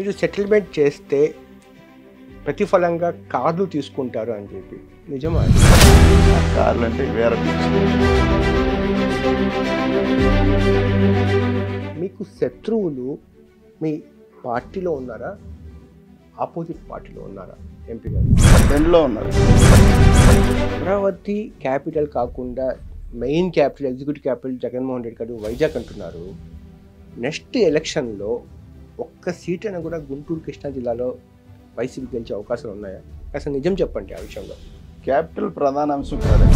మీరు సెటిల్మెంట్ చేస్తే ప్రతిఫలంగా కార్లు తీసుకుంటారు అని చెప్పి నిజమా అది? కార్లు అంటే వేరే పిచ్చి. మీకు శత్రువులు మీ పార్టీలో ఉన్నారా ఆపోజిట్ పార్టీలో ఉన్నారా ఎంపీ గారు రెండులో ఉన్నారు అమరావతి క్యాపిటల్ కాకుండా main capital executive capital Jaganmohan Reddy గారు వైజాగ్ అంటున్నారు నెక్స్ట్ ఎలక్షన్లో ఒక్క సీట్ అయినా కూడా గుంటూరు కృష్ణా జిల్లాలో వైసీపీ గెలిచే అవకాశాలు ఉన్నాయా అసలు నిజం చెప్పండి ఆ విషయంలో క్యాపిటల్ ప్రధాన అంశం కాదు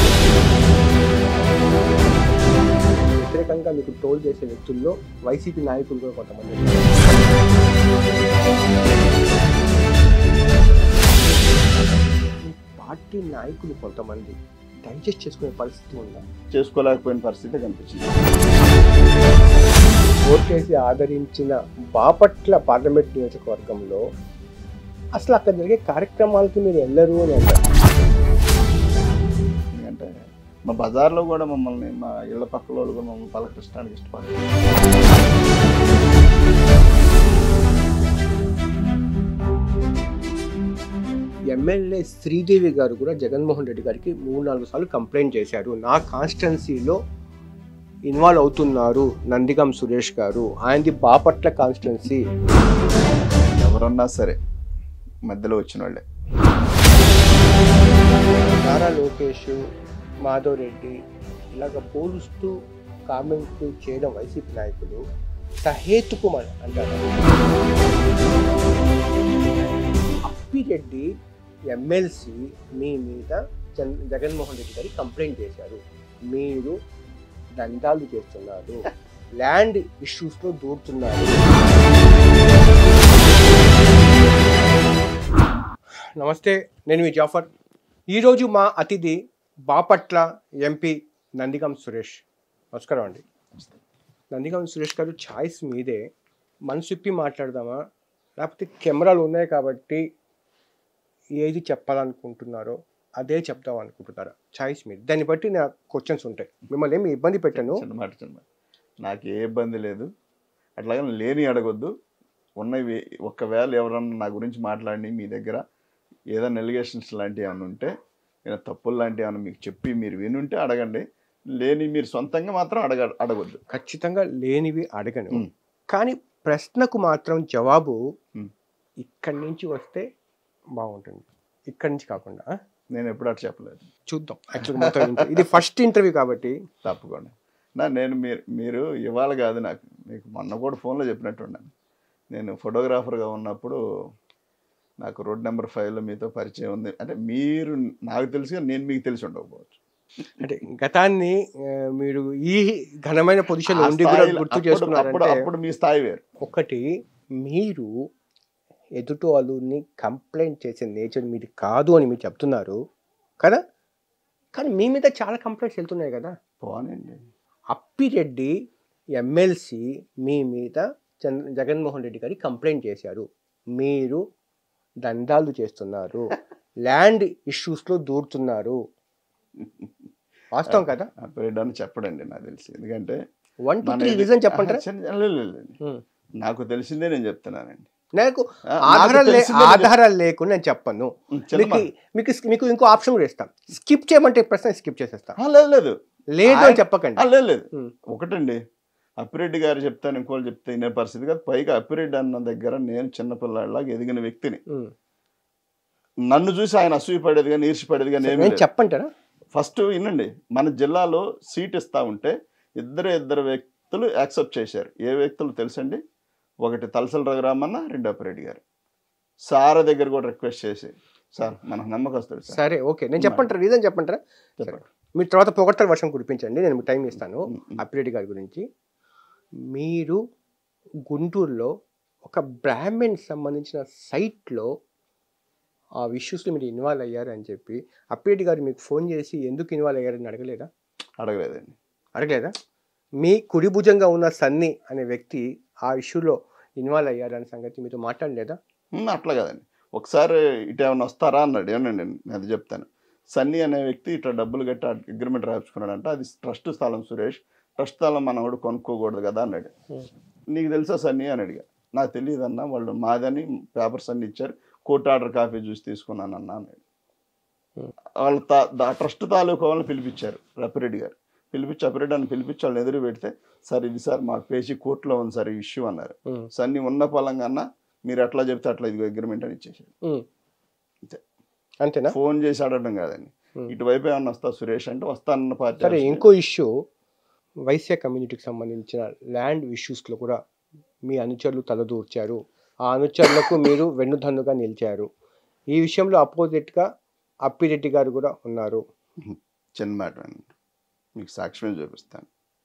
వ్యతిరేకంగా మీకు టోల్ చేసే వ్యక్తుల్లో వైసీపీ నాయకులు కూడా కొంతమంది ఉన్నారు. ఈ పార్టీ నాయకులు కొంతమంది డైజెస్ట్ చేసుకునే పరిస్థితి ఉందా చేసుకోలేకపోయిన పరిస్థితి కనిపించింది ఓటేసి ఆదరించిన బాపట్ల పార్లమెంట్ నియోజకవర్గంలో అసలు అక్కడ జరిగే కార్యక్రమాలకి మీరు వెళ్ళరు అని అంటారు ఎందుకంటే మా బజార్లో కూడా మమ్మల్ని మా ఇళ్ళ పక్కల వాళ్ళు కూడా మమ్మల్ని పలకరించడానికి ఇష్టపడతారు ఎమ్మెల్యే శ్రీదేవి గారు కూడా జగన్మోహన్ రెడ్డి గారికి మూడు నాలుగు సార్లు కంప్లైంట్ చేశారు నా కాన్స్టిట్యున్సీలో ఇన్వాల్వ్ అవుతున్నారు నందిగం సురేష్ గారు ఆయనది బాపట్ల కాన్స్టిట్యున్సీ ఎవరన్నా సరే మధ్యలో వచ్చిన వాళ్ళే నారా లోకేష్ మాధవ్ రెడ్డి ఇలాగ పోలుస్తూ కామెంట్లు చేయడం వైసీపీ నాయకులు సహేతుకమని అంటారు అప్పిరెడ్డి ఎమ్మెల్సీ మీ మీద జన్ జగన్మోహన్ రెడ్డి గారి కంప్లైంట్ చేశారు మీరు దండాలు చేస్తున్నారు ల్యాండ్ ఇష్యూస్లో దూరుతున్నారు నమస్తే నేను మీ జాఫర్ ఈరోజు మా అతిథి బాపట్ల ఎంపీ నందిగం సురేష్ నమస్కారం అండి నందిగం సురేష్ గారు ఛాయిస్ మీదే మనసు ఇప్పి మాట్లాడదామా లేకపోతే కెమెరాలు ఉన్నాయి కాబట్టి ఏది చెప్పాలనుకుంటున్నారో అదే చెప్దాం అనుకుంటున్నారా ఛాయిస్ మీద దాన్ని బట్టి నా క్వశ్చన్స్ ఉంటాయి మిమ్మల్ని ఏమి ఇబ్బంది పెట్టాను చిన్న మాట చిన్న మాట. నాకు ఏ ఇబ్బంది లేదు అట్లాగే లేని అడగొద్దు ఉన్నవి ఒకవేళ ఎవరన్నా నా గురించి మాట్లాడి మీ దగ్గర ఏదైనా ఎలిగేషన్స్ లాంటివి ఏమైనా ఉంటే ఏదైనా తప్పులు లాంటివి ఏమైనా మీకు చెప్పి మీరు వినుంటే అడగండి లేని మీరు సొంతంగా మాత్రం అడగ అడగొద్దు ఖచ్చితంగా లేనివి అడగను మ్. కానీ ప్రశ్నకు మాత్రం జవాబు మ్. ఇక్కడి నుంచి వస్తే బాగుంటుంది ఇక్కడి నుంచి కాకుండా ఆ? నేను ఎప్పుడు అట్లా చెప్పలేదు చూద్దాం యాక్చువల్ మొత్తం ఇంటర్- ఇది ఫస్ట్ ఇంటర్వ్యూ కాబట్టి తప్పకుండా నా నేను మీరు మీరు ఇవాళ కాదు నాకు మీకు మొన్న కూడా ఫోన్లో చెప్పినట్టున్నాను నేను ఫోటోగ్రాఫర్గా ఉన్నప్పుడు నాకు రోడ్ నెంబర్ ఫైవ్లో మీతో పరిచయం ఉంది అంటే మీరు నాకు తెలిసి కానీ నేను మీకు తెలిసి ఉండకపోవచ్చు అంటే గతాన్ని ఆ, మీరు ఈ ఘనమైన పొజిషన్ ఆ ఉండి కూడా స్థాయిలో- గుర్తు అప్పుడు- అప్పుడు చేసుకున్నారంటే అప్పుడు మీ స్థాయి వేరు ఒకటి మీరు ఎదుటి వాళ్ళని కంప్లైంట్ చేసే నేచర్ మీది కాదు అని మీరు చెప్తున్నారు కదా కానీ మీ మీద చాలా కంప్లైంట్స్ వెళ్తున్నాయి కదా పోనండి అప్పిరెడ్డి ఎమ్మెల్సీ మీ మీద చంద్ర జగన్మోహన్ రెడ్డి గారి కంప్లైంట్ చేశారు మీరు దండాలు చేస్తున్నారు ల్యాండ్ ఇష్యూస్లో దూరుతున్నారు వాస్తవం కదా అప్గ్రేడ్ అని చెప్పడండి నాకు తెలిసి ఎందుకంటే వన్ టూ మన త్రీ ఇది- రీజన్ చెప్పంటారా ఆహా, చిన్న- లేదు, లేదు, లేదు. హ్మ్. నాకు తెలిసిందే నేను చెప్తున్నానండి నాకు ఆ, నాకు ఆధారాలు లే- తెలిసిందే నేను ఆధారాలు లేకుండా నేను చెప్పను చెప్- చిన్న మీకు మాట. మీకు మీకు ఇంకో ఆప్షన్ కూడా ఇస్తాను స్కిప్ చేయమంటే ప్రశ్న స్కిప్ చేసేస్తా ఆ, లేదు లేదు లేదు అని ఆయన- చెప్పకండి ఆ, లేదు లేదు ఉమ్. ఒకటండి అప్పిరెడ్డి గారు చెప్తాను ఇంకోళ్ళు చెప్తే ఇనే పరిస్థితి కాదు పైగా అప్పిరెడ్డి అన్న దగ్గర నేను చిన్నపిల్లాడిలాగా ఎదిగిన వ్యక్తిని ఉమ్. నన్ను చూసి ఆయన అసూయపడేది కానీ ఈర్షపడేది కానీ ఏమీ నేను లేదు. చెప్పంటారా ఫస్ట్ వినండి మన జిల్లాలో సీట్ ఇస్తా ఉంటే ఇద్దరు ఇద్దరు వ్యక్తులు యాక్సెప్ట్ చేశారు ఏ వ్యక్తులు తెలుసండి ఒకటి తలసల రఘురామన్న రెండు అప్పిరెడ్డి గారు సార్ దగ్గర కూడా రిక్వెస్ట్ చేసి సార్ మనకు నమ్మకస్తుడు సార్ సరే ఓకే నేను చెప్పంటారా రీజన్ చెప్పంటారా చెప్పండి మీరు తర్వాత పొగడ్తల వర్షం కురిపించండి నేను మీకు టైం ఇస్తాను ఉమ్, ఉమ్. అప్పిరెడ్డి గారి గురించి మీరు గుంటూరులో ఒక బ్రాహ్మణ్ సంబంధించిన సైట్లో ఆ ఇష్యూస్లో మీరు ఇన్వాల్వ్ అయ్యారు అని చెప్పి అప్పిరెడ్డి గారు మీకు ఫోన్ చేసి ఎందుకు ఇన్వాల్వ్ అయ్యారని అడగలేదా అడగలేదండి అడగలేదా మీ కుడి భుజంగా ఉన్న సన్ని అనే వ్యక్తి ఆ ఇష్యూలో ఇన్వాల్వ్ అయ్యారనే సంగతి మీతో మాట్లాడలేదా ఉమ్, అట్లా కదండి ఒకసారి ఇటు ఏమైనా వస్తారా అన్నాడు ఏమనండి నేను అది చెప్తాను సన్నీ అనే వ్యక్తి ఇట్లా డబ్బులు కట్టి అగ్రిమెంట్ రాయించుకున్నాడంట అది ట్రస్ట్ స్థలం సురేష్ ట్రస్ట్ స్థలం మనం కూడా కొనుక్కోకూడదు కదా అన్నాడు నీకు తెలుసా సన్నీ అని అడిగా నాకు తెలియదు అన్న వాళ్ళు మాదని పేపర్స్ అన్ని ఇచ్చారు కోర్టు ఆర్డర్ కాపీ చూసి తీసుకున్నాను అన్న అన్నాడు Hmm. వాళ్ళు తా దా- ట్రస్ట్ తాలూకా వాళ్ళని పిలిపించారు రప్పిరెడ్డి గారు పిలిపించి అప్పిరెడ్డి అని పిలిపించి వాళ్ళని ఎదురు పెడితే సార్ ఇది సార్ మాకు పేజీ కోర్టులో ఉంది సార్ ఈ ఇష్యూ అన్నారు ఉమ్, సన్ని ఉన్న పొలంగా మీరు ఎట్లా చెప్తే అట్లా ఇదిగో అగ్రిమెంట్ అని ఇచ్చేసారు ఉమ్. అంతే. అంతేనా ఫోన్ చేసి అడగడం కాదండి Hmm. ఇటువైపు ఏమన్నా వస్తా సురేష్ అంటే వస్తానన్న పార్టీ సరే అసలు- ఇంకో ఇష్యూ వైశ్య కమ్యూనిటీకి సంబంధించిన ల్యాండ్ ఇష్యూస్లో కూడా మీ అనుచరులు తలదూర్చారు ఆ అనుచరులకు మీరు వెన్నుదన్నుగా నిలిచారు ఈ విషయంలో అపోజిట్గా అప్పిరెడ్డి గారు కూడా ఉన్నారు చిన్న మాట అండి మీకు సాక్ష్యం చూపిస్తాను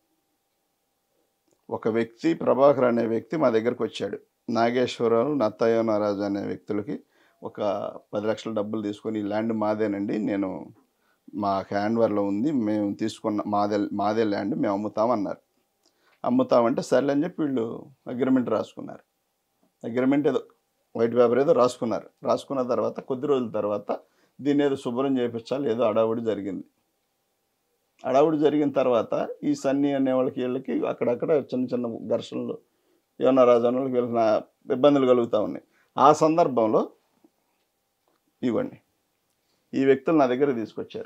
ఒక వ్యక్తి ప్రభాకర్ అనే వ్యక్తి మా దగ్గరకు వచ్చాడు నాగేశ్వరరావు నత్తయ్య నారాజు అనే వ్యక్తులకి ఒక పది లక్షల డబ్బులు తీసుకొని "ఈ ల్యాండ్ మాదేనండి నేను మా హ్యాండ్వర్లో ఉంది మేము తీసుకున్న మాదే మాదే ల్యాండ్ మేము అమ్ముతామన్నారు అమ్ముతామంటే సర్లే అని చెప్పి వీళ్ళు అగ్రిమెంట్ రాసుకున్నారు అగ్రిమెంట్ ఏదో వైట్ పేపర్ ఏదో రాసుకున్నారు రాసుకున్న తర్వాత కొద్ది రోజుల తర్వాత దీన్ని ఏదో శుభ్రం చేయించాలి ఏదో అడావుడి జరిగింది అడావుడి జరిగిన తర్వాత ఈ సన్నీ అనే వాళ్ళకి వీళ్ళకి అక్కడక్కడ చిన్న చిన్న ఘర్షణలు ఏమన్నా రాజు అన్న వాళ్ళకి వీళ్ళకి నా- ఇబ్బందులు కలుగుతూ ఉన్నాయి ఆ సందర్భంలో ఇవ్వండి ఈ వ్యక్తులు నా దగ్గర తీసుకొచ్చారు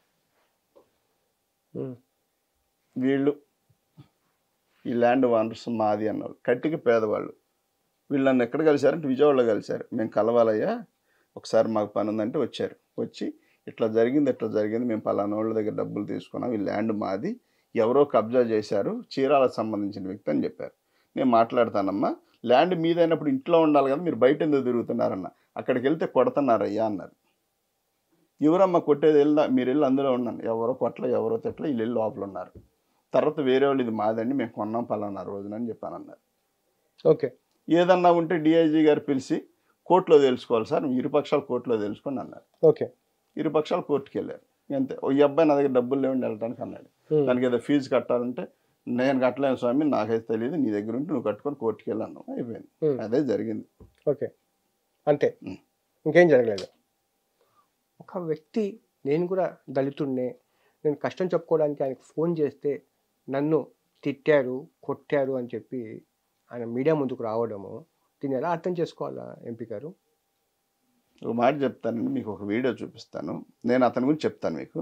ఉమ్, వీళ్ళు ఈ ల్యాండ్ వానర్స్ మాది అన్నారు కట్టికి పేదవాళ్ళు వీళ్ళు నన్ను ఎక్కడ కలిశారంటే విజయవాడలో కలిశారు మేము కలవాలయ్యా ఒకసారి మాకు పని ఉందంటే వచ్చారు వచ్చి ఇట్లా జరిగింది ఇట్లా జరిగింది మేము పలానా వాళ్ళ దగ్గర డబ్బులు తీసుకున్నాం ఈ ల్యాండ్ మాది ఎవరో కబ్జా చేశారు చీరాలకు సంబంధించిన వ్యక్తి అని చెప్పారు నేను మాట్లాడతానమ్మా ల్యాండ్ మీదైనప్పుడు ఇంట్లో ఉండాలి కదా మీరు బయట ఎందుకు తిరుగుతున్నారన్న అక్కడికి వెళ్తే కొడుతున్నారయ్యా అన్నారు ఎవరమ్మా కొట్టేది వెళ్ళా మీరు వెళ్ళి అందులో ఉన్నాను ఎవరో కొట్ల ఎవరో తిట్ల వీళ్ళు వెళ్ళి లోపల ఉన్నారు తర్వాత వేరే వాళ్ళు ఇది మాదండి మేము కొన్నాం పలానా రోజున అని చెప్పాను అన్నారు ఓకే ఏదన్నా ఉంటే డిఐజీ గారు పిలిచి కోర్టులో తెలుసుకోవాలి సార్ ఇరుపక్షాలు కోర్టులో తెలుసుకోండి అన్నారు ఓకే ఇరుపక్షాలు కోర్టుకి వెళ్ళారు అంతే ఓ ఈ అబ్బాయి నా దగ్గర డబ్బులు లేవండి వెళ్ళటానికి అన్నాడు ఉమ్, దానికి ఏదో ఫీజు కట్టాలంటే నేను కట్టలేను స్వామి నాకైతే తెలియదు నీ దగ్గర ఉంటే నువ్వు కట్టుకొని కోర్టుకి వెళ్ళాను అయిపోయింది ఉమ్, అదే జరిగింది ఓకే అంతే ఉమ్. ఇంకేం జరగలేదు ఒక వ్యక్తి నేను కూడా దళితుడినే నేను కష్టం చెప్పుకోవడానికి ఆయనకు ఫోన్ చేస్తే నన్ను తిట్టారు కొట్టారు అని చెప్పి ఆయన మీడియా ముందుకు రావడము దీన్ని ఎలా అర్థం చేసుకోవాలా ఎంపీ గారు ఒక మాట చెప్తానండి మీకు ఒక వీడియో చూపిస్తాను నేను అతని గురించి చెప్తాను మీకు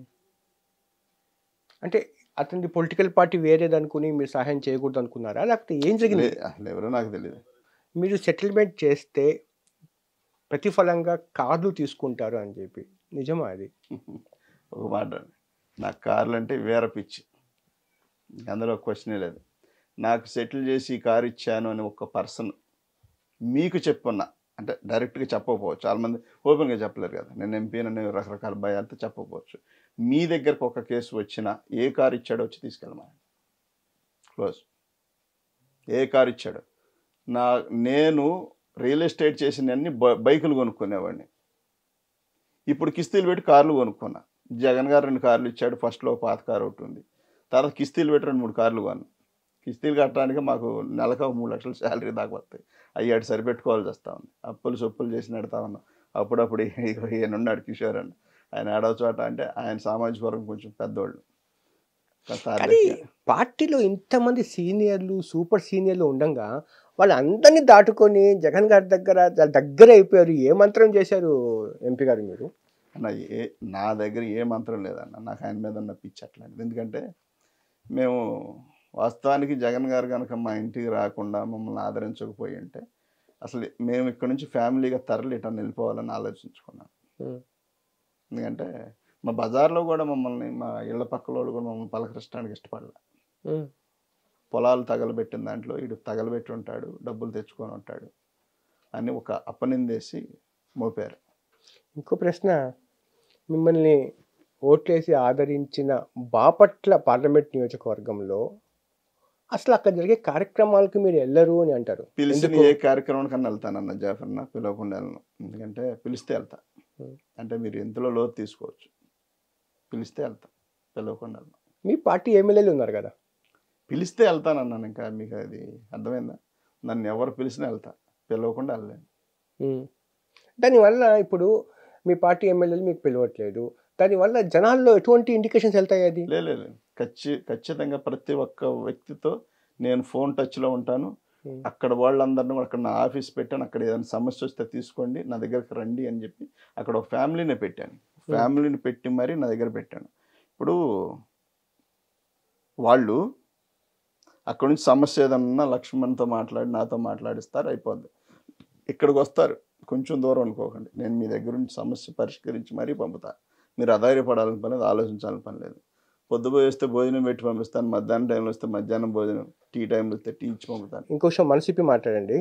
అంటే అతని పొలిటికల్ పార్టీ వేరేది అనుకుని మీరు సహాయం చేయకూడదు అనుకున్నారా లేకపోతే ఏం జరిగింది లే- అసలు ఎవరో నాకు తెలియదు మీరు సెటిల్మెంట్ చేస్తే ప్రతిఫలంగా కార్లు తీసుకుంటారు అని చెప్పి నిజమా అది ఒక మాట అండి. నాకు కార్లు అంటే వేర పిచ్చి అందులో క్వశ్చనే లేదు నాకు సెటిల్ చేసి ఈ కారు ఇచ్చాను అని ఒక పర్సన్ మీకు చెప్పున్నా అంటే డైరెక్ట్గా చెప్పకపోవచ్చు చాలామంది ఓపెన్గా చెప్పలేరు కదా నేను ఎంపీ అని రకరకాల భయాలతో చెప్పకపోవచ్చు మీ దగ్గరకు ఒక కేసు వచ్చినా ఏ కారు ఇచ్చాడో వచ్చి తీసుకెళ్ళమని క్లోజ్ ఏ కారు ఇచ్చాడు నా నేను రియల్ ఎస్టేట్ చేసిన అన్ని బైకులు కొనుక్కునేవాడిని ఇప్పుడు కిస్తీలు పెట్టి కార్లు కొనుక్కున్నా జగన్ గారు రెండు కార్లు ఇచ్చాడు ఫస్ట్లో పాత కారు ఒకటి ఉంది తర్వాత కిస్తీలు పెట్టి రెండు మూడు కార్లు కొన్నా కిస్తీలు కట్టడానికి మాకు నెలకు ఒక మూడు లక్షల శాలరీ దాకా వస్తాయి అవి అటు సరిపెట్టుకోవాల్సి వస్తా ఉంది అప్పులు సొప్పులు చేసి నడతా ఉన్నాం అప్పుడప్పుడు ఇగో ఈయన ఉన్నాడు కిషోర్ అని ఆయన ఆడవ చోట అంటే ఆయన సామాజిక వర్గం కొంచెం పెద్దోళ్ళు కాస్త కానీ ఆర్థిక- పార్టీలో ఇంతమంది సీనియర్లు సూపర్ సీనియర్లు ఉండగా వాళ్ళందరినీ దాటుకొని జగన్ గారి దగ్గర చాలా దగ్గర అయిపోయారు ఏ మంత్రం చేశారు ఎంపీ గారు మీరు అన్న ఏ నా దగ్గర ఏ మంత్రం లేదన్న నాకు ఆయన మీద ఉన్న పిచ్చి అట్లాంటిది ఎందుకంటే మేము వాస్తవానికి జగన్ గారు కనుక మా ఇంటికి రాకుండా మమ్మల్ని ఆదరించకపోయి ఉంటే అసలు మేము ఇక్కడ నుంచి ఫ్యామిలీగా తరలి ఇటని వెళ్ళిపోవాలని ఆలోచించుకున్నాం ఉమ్, ఎందుకంటే మా బజార్లో కూడా మమ్మల్ని మా ఇళ్ళ పక్కల వాళ్ళు కూడా మమ్మల్ని పలకరించడానికి ఇష్టపడలే ఉమ్, పొలాలు తగలబెట్టిన దాంట్లో ఇటు తగలబెట్టి ఉంటాడు డబ్బులు తెచ్చుకొని ఉంటాడు అని ఒక అప్పనిందేసి మోపారు ఇంకో ప్రశ్న మిమ్మల్ని ఓట్లేసి ఆదరించిన బాపట్ల పార్లమెంట్ నియోజకవర్గంలో అసలు అక్కడ జరిగే కార్యక్రమాలకు మీరు వెళ్ళరు అని అంటారు పిలిచిన ఎందుకు? ఏ కార్యక్రమానికన్నా వెళ్తానన్న జాఫర్న పిలవకుండా వెళ్ళను ఎందుకంటే పిలిస్తే వెళ్తా Hmm. అంటే మీరు ఎంతలో లోతు తీసుకోవచ్చు పిలిస్తే వెళ్తా పిలవకుండా వెళ్ళను మీ పార్టీ ఎమ్మెల్యేలు ఉన్నారు కదా పిలిస్తే వెళ్తానన్నాను ఇంకా మీకు అది అర్థమైందా నన్ను ఎవరు పిలిచినా వెళ్తా పిలవకుండా వెళ్ళలేను ఉమ్. దానివల్ల ఇప్పుడు మీ పార్టీ ఎమ్మెల్యేలు మీకు పిలవట్లేదు దానివల్ల జనాల్లో ఎటువంటి ఇండికేషన్స్ వెళ్తాయి అది లే లే, లే. ఖచ్చి ఖచ్చితంగా ప్రతి ఒక్క వ్యక్తితో నేను ఫోన్ టచ్లో ఉంటాను ఉమ్. అక్కడ వాళ్ళందరినీ కూడా అక్కడ నా ఆఫీస్ పెట్టాను అక్కడ ఏదైనా సమస్య వస్తే తీసుకోండి నా దగ్గరికి రండి అని చెప్పి అక్కడ ఒక ఫ్యామిలీనే పెట్టాను ఫ్యామిలీని పెట్టి మరీ నా దగ్గర పెట్టాను ఇప్పుడు వాళ్ళు అక్కడ నుంచి సమస్య ఏదన్నా లక్ష్మణ్తో మాట్లాడి నాతో మాట్లాడిస్తారు అయిపోద్ది ఇక్కడికి వస్తారు కొంచెం దూరం అనుకోకండి నేను మీ దగ్గర నుంచి సమస్య పరిష్కరించి మరీ పంపుతా మీరు అధైర్యపడాలని పని లేదు ఆలోచించాలని పని లేదు పొద్దుపోయి వస్తే భోజనం పెట్టి పంపిస్తాను మధ్యాహ్నం టైంలో వస్తే మధ్యాహ్నం భోజనం టీ టైంలో వస్తే టీ ఇచ్చి పంపుతాను ఇంకో విషయం మనసిప్పి మాట్లాడండి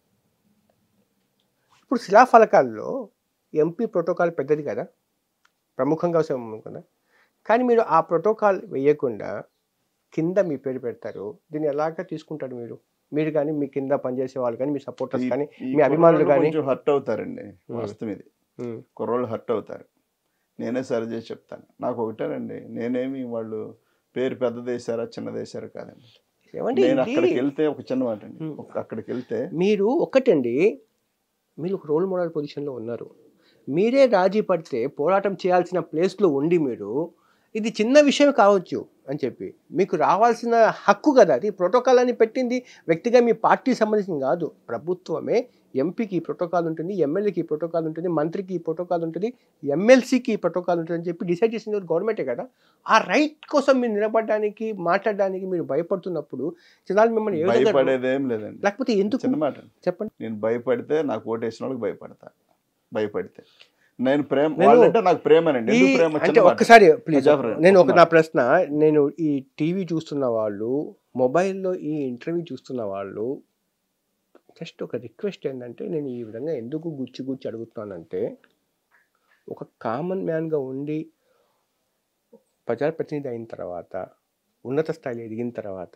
ఇప్పుడు శిలాఫలకాల్లో ఎంపీ ప్రోటోకాల్ పెద్దది కదా ప్రముఖంగా వస్తాం కదా కానీ మీరు ఆ ప్రోటోకాల్ వేయకుండా కింద మీ పేరు పెడతారు దీన్ని ఎలాగ తీసుకుంటారు మీరు మీరు కానీ మీ కింద పనిచేసే వాళ్ళు కానీ మీ సపోర్టర్స్ కానీ ఈ మీ అభిమానులు కుర్రోళ్ళు కానీ కొంచెం హర్ట్ అవుతారండి వాస్తవం ఇది ఉమ్, కుర్రోళ్ళు హర్ట్ అవుతారు నేనే సరి చేసి చెప్తాను నాకు ఒకటేనండి నేనేమి వాళ్ళు పేరు పెద్దదేశారా చిన్నదేశారా కాదండి ఏమండి నేను ఇది- అక్కడికి వెళ్తే ఒక చిన్న మాట అండి Hmm. ఒక- అక్కడికి వెళ్తే మీరు ఒక్కటండి మీరు ఒక రోల్ మోడల్ పొజిషన్లో ఉన్నారు మీరే రాజీ పడితే పోరాటం చేయాల్సిన ప్లేస్లో ఉండి మీరు ఇది చిన్న విషయం కావచ్చు అని చెప్పి మీకు రావాల్సిన హక్కు కదా అది ప్రోటోకాల్ అని పెట్టింది వ్యక్తిగా మీ పార్టీ సంబంధించింది కాదు ప్రభుత్వమే ఎంపీకి ఈ ప్రోటోకాల్ ఉంటుంది ఎమ్మెల్యేకి ఈ ప్రోటోకాల్ ఉంటుంది మంత్రికి ఈ ప్రోటోకాల్ ఉంటుంది ఎమ్మెల్సీకి ఈ ప్రోటోకాల్ ఉంటుంది అని చెప్పి డిసైడ్ చేసింది గవర్నమెంటే కదా ఆ రైట్ కోసం మీరు నిలబడడానికి మాట్లాడడానికి మీరు భయపడుతున్నప్పుడు జనాలు మిమ్మల్ని ఏ విధంగా- భయపడేది ఏం లేదండి లేకపోతే ఎందుకు చిన్న మాట అండి. చెప్పండి నేను భయపడితే నాకు ఓటేసిన వాళ్ళకి భయపడతా భయపడితే నేను ప్రేమ నేను- వాళ్ళంటే నాకు ప్రేమనండి ఈ ఎందుకు ప్రేమ అంటే చిన్న మాట. ఒక్కసారి ప్లీజ్ జాఫర్ గారు, నేను ఒక ఒక్క నా మాట. ప్రశ్న నేను ఈ టీవీ చూస్తున్న వాళ్ళు మొబైల్లో ఈ ఇంటర్వ్యూ చూస్తున్న వాళ్ళు జస్ట్ ఒక రిక్వెస్ట్ ఏంటంటే నేను ఈ విధంగా ఎందుకు గుచ్చి గుచ్చి అడుగుతున్నానంటే ఒక కామన్ మ్యాన్గా ఉండి ప్రజాప్రతినిధి అయిన తర్వాత ఉన్నత స్థాయిలో ఎదిగిన తర్వాత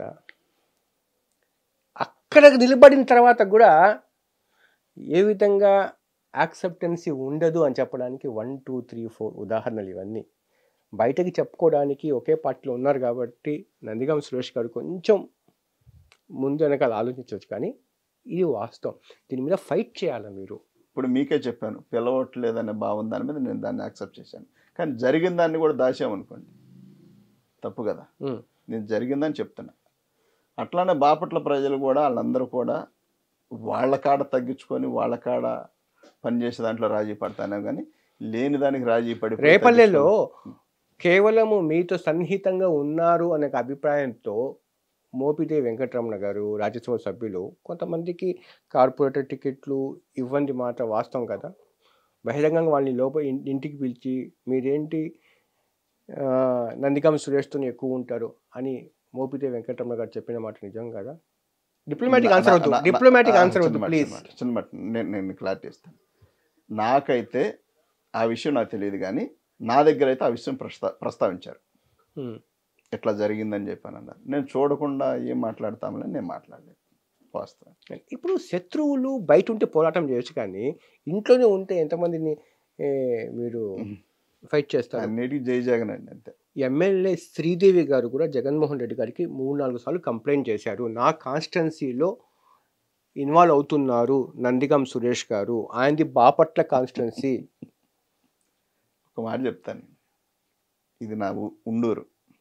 అక్కడ నిలబడిన తర్వాత కూడా ఏ విధంగా యాక్సెప్టెన్సీ ఉండదు అని చెప్పడానికి వన్ టూ త్రీ ఫోర్ ఉదాహరణలు ఇవన్నీ బయటకి చెప్పుకోవడానికి ఒకే పార్టీలో ఉన్నారు కాబట్టి నందిగాం సురేష్ గారు కొంచెం ముందు వెనకాల ఆలోచించవచ్చు కానీ ఇది వాస్తవం దీని మీద ఫైట్ చేయాలి మీరు ఇప్పుడు మీకే చెప్పాను పిలవట్లేదనే భావం దాని మీద నేను దాన్ని యాక్సెప్ట్ చేశాను కానీ జరిగిన దాన్ని కూడా దాచామనుకోండి తప్పు కదా ఉమ్, నేను జరిగిందని చెప్తున్నా అట్లానే బాపట్ల ప్రజలు కూడా వాళ్ళందరూ కూడా వాళ్ళ కాడ తగ్గించుకొని వాళ్ళ కాడ పనిచేసే దాంట్లో రాజీ పడతానే కానీ లేని దానికి రాజీ పడి రేపల్లెలో కేవలము మీతో సన్నిహితంగా ఉన్నారు అనే ఒక అభిప్రాయంతో మోపిదే వెంకటరమణ గారు రాజ్యసభ సభ్యులు కొంతమందికి కార్పొరేటర్ టికెట్లు ఇవ్వండి మాట వాస్తవం కదా బహిరంగంగా వాళ్ళని లోపల ఇన్- ఇంటికి పిలిచి మీరేంటి ఆ, నందిగామ సురేష్తో ఎక్కువ ఉంటారు అని మోపిదే వెంకటరమణ గారు చెప్పిన మాట నిజం కదా డిప్లొమాటిక్ ఆన్సర్ నా- అవుతుంది నా- డిప్లొమాటిక్ ఆ, ఆన్సర్ చిన్న అవుతుంది మాట, ప్లీజ్ చిన్న మాట, చిన్న మాట నేను నేను క్లారిటీ ఇస్తాను నాకైతే ఆ విషయం నాకు తెలియదు కానీ నా దగ్గర అయితే ఆ విషయం ప్రస్తా ప్రస్తావించారు ఎట్లా జరిగిందని చెప్పాను అన్నారు నేను చూడకుండా ఏం మాట్లాడతామని నేను మాట్లాడలేదు వాస్తవం ఇప్పుడు శత్రువులు బయట ఉంటే పోరాటం చేయొచ్చు కానీ ఇంట్లోనే ఉంటే ఎంతమందిని ఏ, మీరు ఫైట్ చేస్తారు అన్నిటికీ జై జగన్ అండి అంతే ఎమ్మెల్యే శ్రీదేవి గారు కూడా జగన్మోహన్ రెడ్డి గారికి మూడు నాలుగు సార్లు కంప్లైంట్ చేశారు నా కాన్స్టిట్యున్సీలో ఇన్వాల్వ్ అవుతున్నారు నందిగం సురేష్ గారు ఆయనది బాపట్ల కాన్స్టిట్యున్సీ ఒక మాట చెప్తాను ఇది నా ఊ- ఉండూరు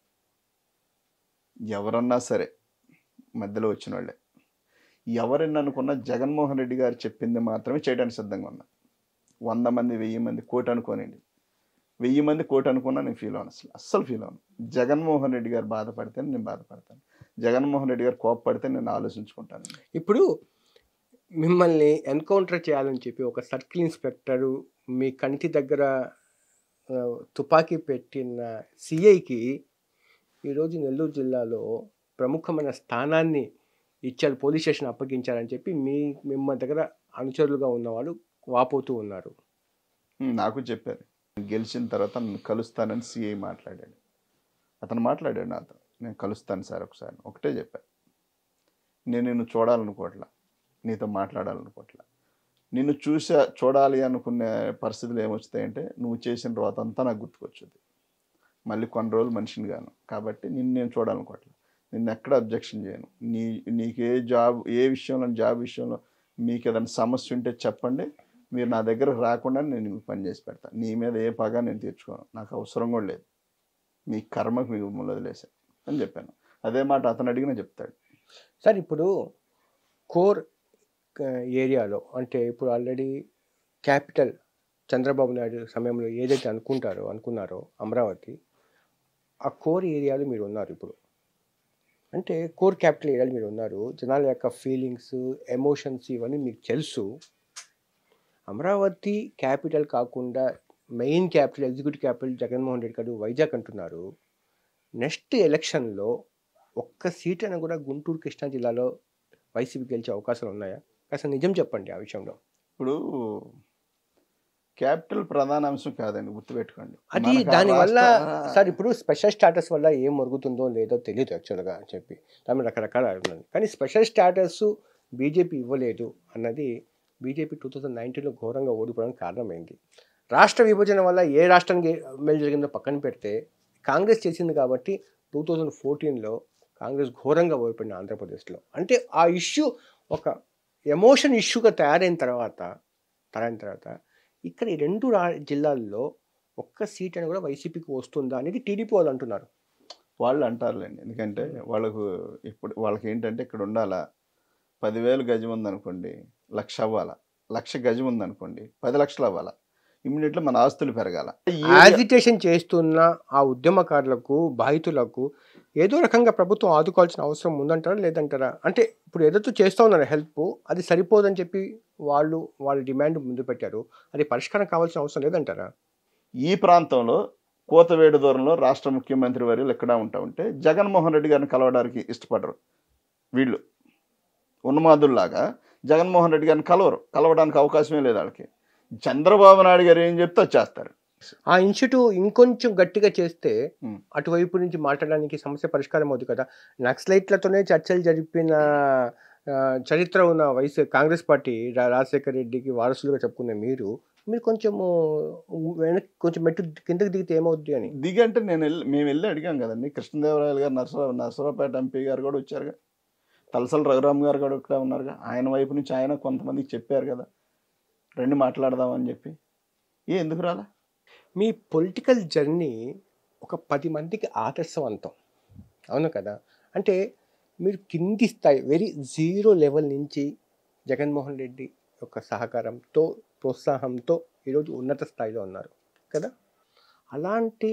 ఎవరన్నా సరే మధ్యలో వచ్చిన వాళ్ళే ఎవరిని అనుకున్నా జగన్మోహన్ రెడ్డి గారు చెప్పింది మాత్రమే చేయడానికి సిద్ధంగా ఉన్నా వంద మంది వెయ్యి మంది కోటి అనుకోనండి వెయ్యి మంది కోటి అనుకున్నా నేను ఫీల్ అవ్వను అసలు అస్సలు ఫీల్ అవ్వను జగన్మోహన్ రెడ్డి గారు బాధపడితే నేను బాధపడతాను జగన్మోహన్ రెడ్డి గారు కోపపడితే నేను ఆలోచించుకుంటాను ఇప్పుడు మిమ్మల్ని ఎన్కౌంటర్ చేయాలని చెప్పి ఒక సర్కిల్ ఇన్స్పెక్టరు మీ కంటి దగ్గర ఆ, తుపాకీ పెట్టిన సిఐకి ఈరోజు నెల్లూరు జిల్లాలో ప్రముఖమైన స్థానాన్ని ఇచ్చారు పోలీస్ స్టేషన్ అప్పగించారని చెప్పి మీ మిమ్మల్ని దగ్గర అనుచరులుగా ఉన్నవాళ్ళు వాపోతూ ఉన్నారు ఉమ్, నాకు చెప్పారు గెలిచిన తర్వాత నన్ను కలుస్తానని సిఐ మాట్లాడాడు అతను మాట్లాడాడు నాతో నేను కలుస్తాను సార్ ఒకసారి ఒకటే చెప్పాను నేను నిన్ను చూడాలనుకోవట్లా నీతో మాట్లాడాలనుకోవట్లా నిన్ను చూసా చూడాలి అనుకునే పరిస్థితులు ఏమొస్తాయంటే నువ్వు చేసిన తర్వాత అంతా నాకు గుర్తుకొచ్చుద్ది మళ్ళీ కొన్ని రోజులు మనిషిని గాను కాబట్టి నిన్ను నేను చూడాలనుకోవట్లా నిన్ను ఎక్కడ అబ్జెక్షన్ చేయను నీ నీకు ఏ జాబ్ ఏ విషయంలో జాబ్ విషయంలో మీకు ఏదైనా సమస్య ఉంటే చెప్పండి మీరు నా దగ్గరకు రాకుండా నేను మీకు పని చేసి పెడతాను నీ మీద ఏ పగ నేను తీర్చుకోను నాకు అవసరం కూడా లేదు మీ కర్మకు మీకు వదిలేసాను అని చెప్పాను అదే మాట అతను అడిగినా చెప్తాడు సార్ ఇప్పుడు కోర్ ఏరియాలో అంటే ఇప్పుడు ఆల్రెడీ క్యాపిటల్ చంద్రబాబు నాయుడు సమయంలో ఏదైతే అనుకుంటారో అనుకున్నారో అమరావతి ఆ కోర్ ఏరియాలో మీరు ఉన్నారు ఇప్పుడు అంటే కోర్ క్యాపిటల్ ఏరియాలో మీరు ఉన్నారు జనాల యొక్క ఫీలింగ్స్ ఎమోషన్స్ ఇవన్నీ మీకు తెలుసు అమరావతి క్యాపిటల్ కాకుండా main capital executive capital Jaganmohan Reddy గారు వైజాగ్ అంటున్నారు నెక్స్ట్ ఎలక్షన్లో ఒక్క సీట్ అయినా కూడా గుంటూరు కృష్ణా జిల్లాలో వైసీపీ గెలిచే అవకాశాలు ఉన్నాయా కాస్త నిజం చెప్పండి ఆ విషయంలో ఇప్పుడు క్యాపిటల్ ప్రధాన అంశం కాదండి గుర్తుపెట్టుకోండి అది మనకు ఆ దాని వల్ల రాష్ట్ర- సార్ ఇప్పుడు స్పెషల్ స్టాటస్ వల్ల ఏం మరుగుతుందో లేదో తెలియదు యాక్చువల్గా అని చెప్పి దాని రకరకాల ఉన్నది కానీ స్పెషల్ స్టాటస్ బీజేపీ ఇవ్వలేదు అన్నది బీజేపీ టూ థౌజండ్ నైన్టీన్లో ఘోరంగా ఓడిపోవడానికి కారణమైంది రాష్ట్ర విభజన వల్ల ఏ రాష్ట్రానికి మేలు జరిగిందో పక్కన పెడితే కాంగ్రెస్ చేసింది కాబట్టి టూ థౌజండ్ ఫోర్టీన్లో కాంగ్రెస్ ఘోరంగా ఓడిపోయింది ఆంధ్రప్రదేశ్లో అంటే ఆ ఇష్యూ ఒక ఎమోషన్ ఇష్యూగా తయారైన తర్వాత తయారైన తర్వాత ఇక్కడ ఈ రెండు రా జిల్లాల్లో ఒక్క సీట్ అని కూడా వైసీపీకి వస్తుందా అనేది టీడీపీ వాళ్ళు అంటున్నారు వాళ్ళు అంటారులేండి ఎందుకంటే వాళ్ళకు ఇప్పుడు వాళ్ళకి ఏంటంటే ఇక్కడ ఉండాలా పదివేలు గజం ఉందనుకోండి లక్ష అవ్వాలా లక్ష గజం ఉందనుకోండి పది లక్షలు అవ్వాలా ఇమ్మీడియట్లీ మన ఆస్తులు పెరగాల ఈ ఏరియా- యాజిటేషన్ చేస్తున్న ఆ ఉద్యమకారులకు బాధితులకు ఏదో రకంగా ప్రభుత్వం ఆదుకోవాల్సిన అవసరం ఉందంటారా లేదంటారా అంటే ఇప్పుడు ఏదైతే చేస్తూ ఉన్నారు హెల్ప్ అది సరిపోదని చెప్పి వాళ్ళు వాళ్ళ డిమాండ్ ముందు పెట్టారు అది పరిష్కారం కావాల్సిన అవసరం లేదంటారా ఈ ప్రాంతంలో కోతవేడు దూరంలో రాష్ట్ర ముఖ్యమంత్రి వర్యులు ఎక్కడ ఉంటా ఉంటే జగన్మోహన్ రెడ్డి గారిని కలవడానికి ఇష్టపడరు వీళ్ళు ఉన్మాదుల్లాగా జగన్మోహన్ రెడ్డి గారిని కలవరు కలవడానికి అవకాశమే లేదు వాళ్ళకి చంద్రబాబు నాయుడు గారు ఏం చెప్తే వచ్చేస్తారు ఆ ఇన్స్టిట్యూట్ ఇంకొంచెం గట్టిగా చేస్తే ఉమ్. అటువైపు నుంచి మాట్లాడడానికి సమస్య పరిష్కారం అవుతుంది కదా నక్సలైట్లతోనే చర్చలు జరిపిన ఆ, చరిత్ర ఉన్న వైసీ కాంగ్రెస్ పార్టీ రా- రాజశేఖర రెడ్డికి వారసులుగా చెప్పుకునే మీరు మీరు కొంచెము వెనక్కి కొంచెం మెట్టు కిందకి దిగితే ఏమవుద్ది అని దిగంటే నేను వెళ్ళి మేము వెళ్ళి అడిగాం కదండి కృష్ణదేవరాయలు గారు నరసరావు నరసరావుపేట ఎంపీ గారు కూడా వచ్చారుగా తలసల రఘురామ్ గారు కూడా ఇక్కడ ఉన్నారుగా ఆయన వైపు నుంచి ఆయన కొంతమందికి చెప్పారు కదా రండి మాట్లాడదామని చెప్పి ఏ ఎందుకు రాలా మీ పొలిటికల్ జర్నీ ఒక పది మందికి ఆదర్శవంతం అవును కదా అంటే మీరు కింది స్థాయి వెరీ జీరో లెవెల్ నుంచి జగన్మోహన్ రెడ్డి యొక్క సహకారంతో ప్రోత్సాహంతో ఈరోజు ఉన్నత స్థాయిలో ఉన్నారు కదా అలాంటి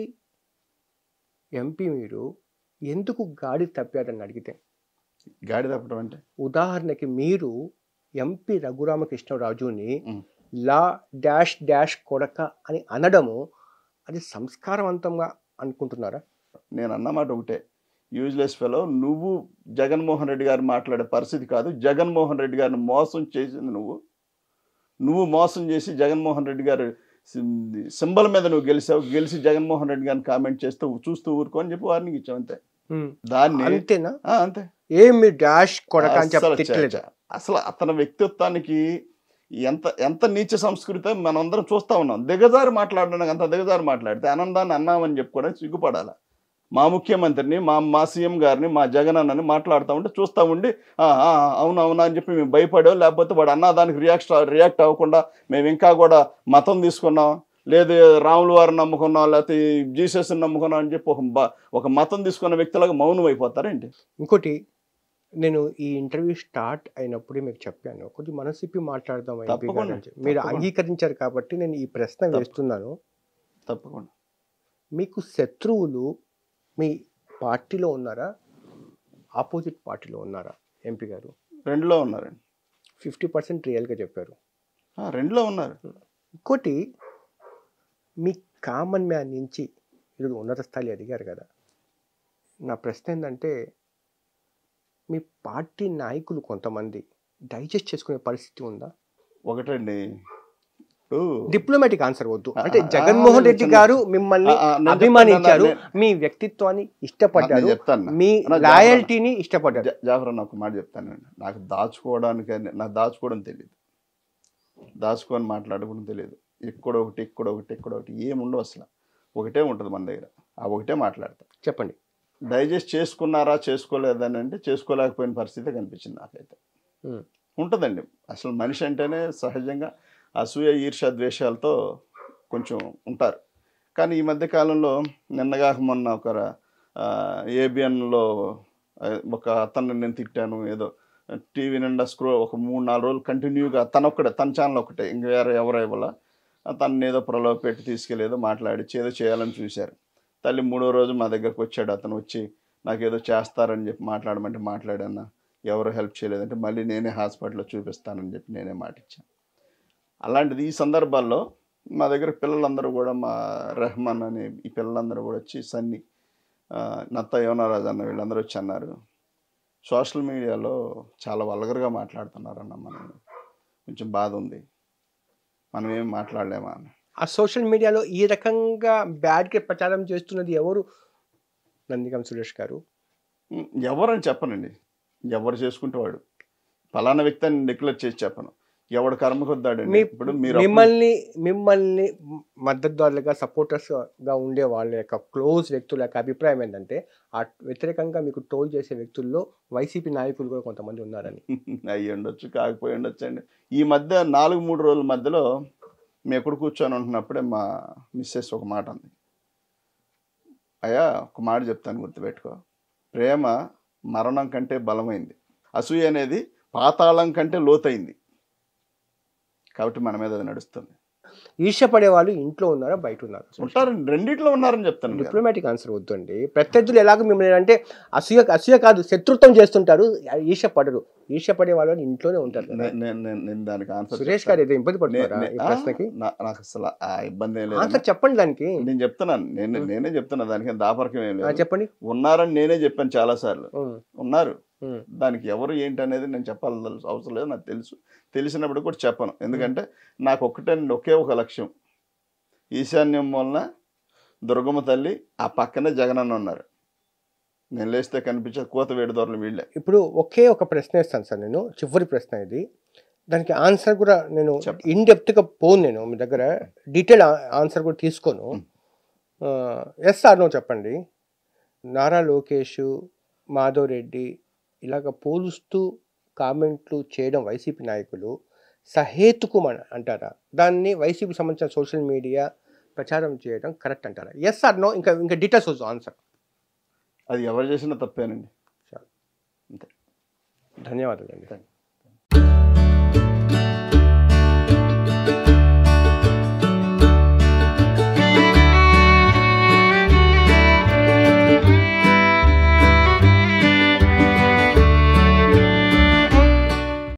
ఎంపీ మీరు ఎందుకు గాడి తప్పారని అడిగితే గాడి తప్పడం అంటే ఉదాహరణకి మీరు ఎంపీ రఘురామకృష్ణరాజుని ఉమ్. లా డాష్ డాష్ కొడక అని అనడము అది సంస్కారవంతంగా అనుకుంటున్నారా నేను అన్నమాట ఒకటే యూజ్లెస్ ఫెలో నువ్వు జగన్మోహన్ రెడ్డి గారు మాట్లాడే పరిస్థితి కాదు జగన్మోహన్ రెడ్డి గారిని మోసం చేసింది నువ్వు నువ్వు మోసం చేసి జగన్మోహన్ రెడ్డి గారు సింబల్ మీద నువ్వు గెలిచావు గెలిచి జగన్మోహన్ రెడ్డి గారిని కామెంట్ చేస్తూ చూస్తూ ఊరుకో అని చెప్పి వార్నింగ్ ఇచ్చావు అంతే దాన్ని అంతేనా ఆ, అంతే ఏం మీరు డాష్ కొడక అని అస్సలు చెప్పి తిట్టలేదు చ- అసలు అతని వ్యక్తిత్వానికి ఎంత ఎంత నీచ సంస్కృతి మనం అందరం చూస్తా ఉన్నాం దిగజారి మాట్లాడడానికి అంత దిగజారి మాట్లాడితే ఆనందాన్ని అన్నామని చెప్పుకోవడానికి సిగ్గుపడాలి మా ముఖ్యమంత్రిని మా మా సీఎం గారిని మా జగన్ అన్నని మాట్లాడుతూ ఉంటే చూస్తూ ఉండి "ఆ, ఆ, అవును అవునా అని చెప్పి మేము భయపడాం లేకపోతే వాడు అన్న దానికి రియాక్ట్ రియాక్ట్ అవ్వకుండా మేము ఇంకా కూడా మతం తీసుకున్నాం లేదు రాముల వారిని నమ్ముకున్నాం లేకపోతే జీసస్ని నమ్ముకున్నాం అని చెప్పి ఒక బ- ఒక మతం తీసుకున్న వ్యక్తులాగా మౌనం అయిపోతారేంటి ఇంకోటి నేను ఈ ఇంటర్వ్యూ స్టార్ట్ అయినప్పుడే మీకు చెప్పాను కొంచెం మనసిప్పి మాట్లాడదాం ఎంపీ గారు తప్పకుండా, అని చెప్పి. మీరు తప్పకుండా. అంగీకరించారు కాబట్టి నేను ఈ ప్రశ్న తప్ప- వేస్తున్నాను తప్పకుండా మీకు శత్రువులు మీ పార్టీలో ఉన్నారా ఆపోజిట్ పార్టీలో ఉన్నారా ఎంపీ గారు రెండులో ఉన్నారండి ఫిఫ్టీ పర్సెంట్ రియల్గా చెప్పారు ఆ, రెండులో ఉన్నారు ఇంకోటి మీ కామన్ మ్యాన్ నుంచి ఈరోజు ఉన్నత స్థాయి ఎదిగారు కదా నా ప్రశ్న ఏంటంటే మీ పార్టీ నాయకులు కొంతమంది డైజెస్ట్ చేసుకునే పరిస్థితి ఉందా ఒకటండి ఇప్పుడు డిప్లొమాటిక్ ఆన్సర్ వద్దు ఆ, అంటే ఆ, జగన్మోహన్ ఆ, రెడ్డి చిన్న- గారు మిమ్మల్ని ఆ, ఆ, నేను అభిమానించారు చెప్తాను, మీ వ్యక్తిత్వాన్ని ఇష్టపడ్డారు నేను చెప్తాను మీ అన్న, జాగ్రత్త. లాయల్టీని ఇష్టపడ్డారు జా- జాఫర్ అన్న ఒక మాట చెప్తానండి నాకు దాచుకోవడానికి అని- నాకు దాచుకోవడం తెలియదు దాచుకొని మాట్లాడుకోవడం తెలియదు ఇక్కడ ఒకటి ఇక్కడ ఒకటి ఇక్కడ ఒకటి ఏముండవు అసలు ఒకటే ఉంటుంది మన దగ్గర ఆ ఒకటే మాట్లాడతా చెప్పండి డైజెస్ట్ చేసుకున్నారా చేసుకోలేదని అంటే చేసుకోలేకపోయిన పరిస్థితి కనిపించింది నాకైతే ఉమ్. ఉంటుందండి అసలు మనిషి అంటేనే సహజంగా అసూయ ఈర్ష ద్వేషాలతో కొంచెం ఉంటారు కానీ ఈ మధ్య కాలంలో నిన్నగా మొన్న ఒక ఏబిఎన్లో ఒక అతన్ని నేను తిట్టాను ఏదో టీవీ నిండా స్క్రో ఒక మూడు నాలుగు రోజులు కంటిన్యూగా తన ఒక్కడే తన ఛానల్ ఒకటే ఇంక వేరే ఎవరు ఇవ్వాల తను ఏదో ప్రలోభ పెట్టి తీసుకెళ్ళేదో మాట్లాడిచ్చి ఏదో చేయాలని చూశారు తల్లి మూడో రోజు మా దగ్గరకు వచ్చాడు అతను వచ్చి నాకు ఏదో చేస్తారని చెప్పి మాట్లాడమంటే మాట్లాడన్నా ఎవరు హెల్ప్ చేయలేదంటే మళ్ళీ నేనే హాస్పిటల్లో చూపిస్తానని చెప్పి నేనే మాట ఇచ్చాను అలాంటిది ఈ సందర్భాల్లో మా దగ్గర పిల్లలందరూ కూడా మా రెహమాన్ అనే ఈ పిల్లలందరూ కూడా వచ్చి సన్ని ఆ, నత్త యోనరాజు అన్న వీళ్ళందరూ వచ్చి అన్నారు సోషల్ మీడియాలో చాలా వల్గర్గా మాట్లాడుతున్నారన్న మనం కొంచెం బాధ ఉంది మనం ఏం మాట్లాడలేమా అని ఆ సోషల్ మీడియాలో ఈ రకంగా బ్యాడ్గా ప్రచారం చేస్తున్నది ఎవరు నందిగం సురేష్ గారు ఉమ్, ఎవరని చెప్పనండి ఎవరు చేసుకుంటే వాడు ఫలానా వ్యక్తి అని డిక్లేర్ చేసి చెప్పను ఎవడు కర్మ కొద్దాడండి మీ- ఇప్పుడు మీరు అప్పుడు- మిమ్మల్ని మిమ్మల్ని మద్దతుదారులుగా సపోర్టర్స్ గా ఉండే వాళ్ళ యొక్క క్లోజ్ వ్యక్తుల యొక్క అభిప్రాయం ఏంటంటే ఆ వ్యతిరేకంగా మీకు ట్రోల్ చేసే వ్యక్తుల్లో వైసీపీ నాయకులు కూడా కొంతమంది ఉన్నారని అయ్యి ఉండొచ్చు కాకపోయి ఉండొచ్చు అండి ఈ మధ్య నాలుగు మూడు రోజుల మధ్యలో మేము ఎక్కడ కూర్చొని ఉంటున్నప్పుడే మా మిస్సెస్ ఒక మాట అంది అయ్యా ఒక మాట చెప్తాను గుర్తుపెట్టుకో ప్రేమ మరణం కంటే బలమైంది అసూయ అనేది పాతాళం కంటే లోతైంది కాబట్టి మన మీద అది నడుస్తుంది ఈర్ష్యపడే వాళ్ళు ఇంట్లో ఉన్నారా బయట ఉన్నారా ఉంటారు రెండిట్లో ఉన్నారని చెప్తాను కదా. డిప్లొమాటిక్ ఆన్సర్ వద్దండి ప్రత్యర్థులు ఎలాగో మిమ్మల్ని అంటే అసూయ అసూయ కాదు శత్రుత్వం చేస్తుంటారు ఈర్ష్య పడరు ఈర్ష్య పడే వాళ్ళు ఇంట్లోనే ఉంటారు కదా. నే- నేను నేను- నేను దానికి ఆన్సర్ సురేష్ గారు ఏదో ఇబ్బంది పడుతున్నారా నే- ఈ ఆ, ప్రశ్నకి నా- నాకు అసలు ఆ ఇబ్బంది ఏం లేదు ఆన్సర్ చెప్పండి దానికి నేను చెప్తున్నాను నేను నేనే చెప్తున్నా దానికి దాపరకం ఏం ఆ, లేదు చెప్పండి ఉన్నారని నేనే చెప్పాను చాలా సార్లు ఉమ్, ఉన్నారు ఉమ్. దానికి ఎవరు ఏంటి అనేది నేను చెప్పాలి అవసరం లేదు నాకు తెలుసు తెలిసినప్పుడు కూడా చెప్పను ఎందుకంటే నాకు ఒక్కటే ఒకే ఒక లక్ష్యం ఈశాన్యం వలన దుర్గమ్మ తల్లి ఆ పక్కనే జగనన్న ఉన్నారు నేను లేస్తే కనిపించే కోత వేడి దొరలు వీళ్ళే ఇప్పుడు ఒకే ఒక ప్రశ్న వేస్తాను సార్ నేను చివరి ప్రశ్న ఇది దానికి ఆన్సర్ కూడా నేను చెప్పు. ఇన్ డెప్త్గా పోను నేను మీ దగ్గర డీటెయిల్ ఆన్సర్ కూడా తీసుకోను ఎస్ ఆర్ నో చెప్పండి నారా లోకేష్ మాధవ్ రెడ్డి ఇలాగ పోలుస్తూ కామెంట్లు చేయడం వైసీపీ నాయకులు సహేతుకం అని అంటారా దాన్ని వైసీపీ సంబంధించిన సోషల్ మీడియా ప్రచారం చేయడం కరెక్ట్ అంటారా ఎస్ ఆర్ నో ఇంకా ఇంకా డీటెయిల్స్ వచ్చు ఆన్సర్ అది ఎవరు చేసినా తప్పేనండి ధన్యవాదాలు అండి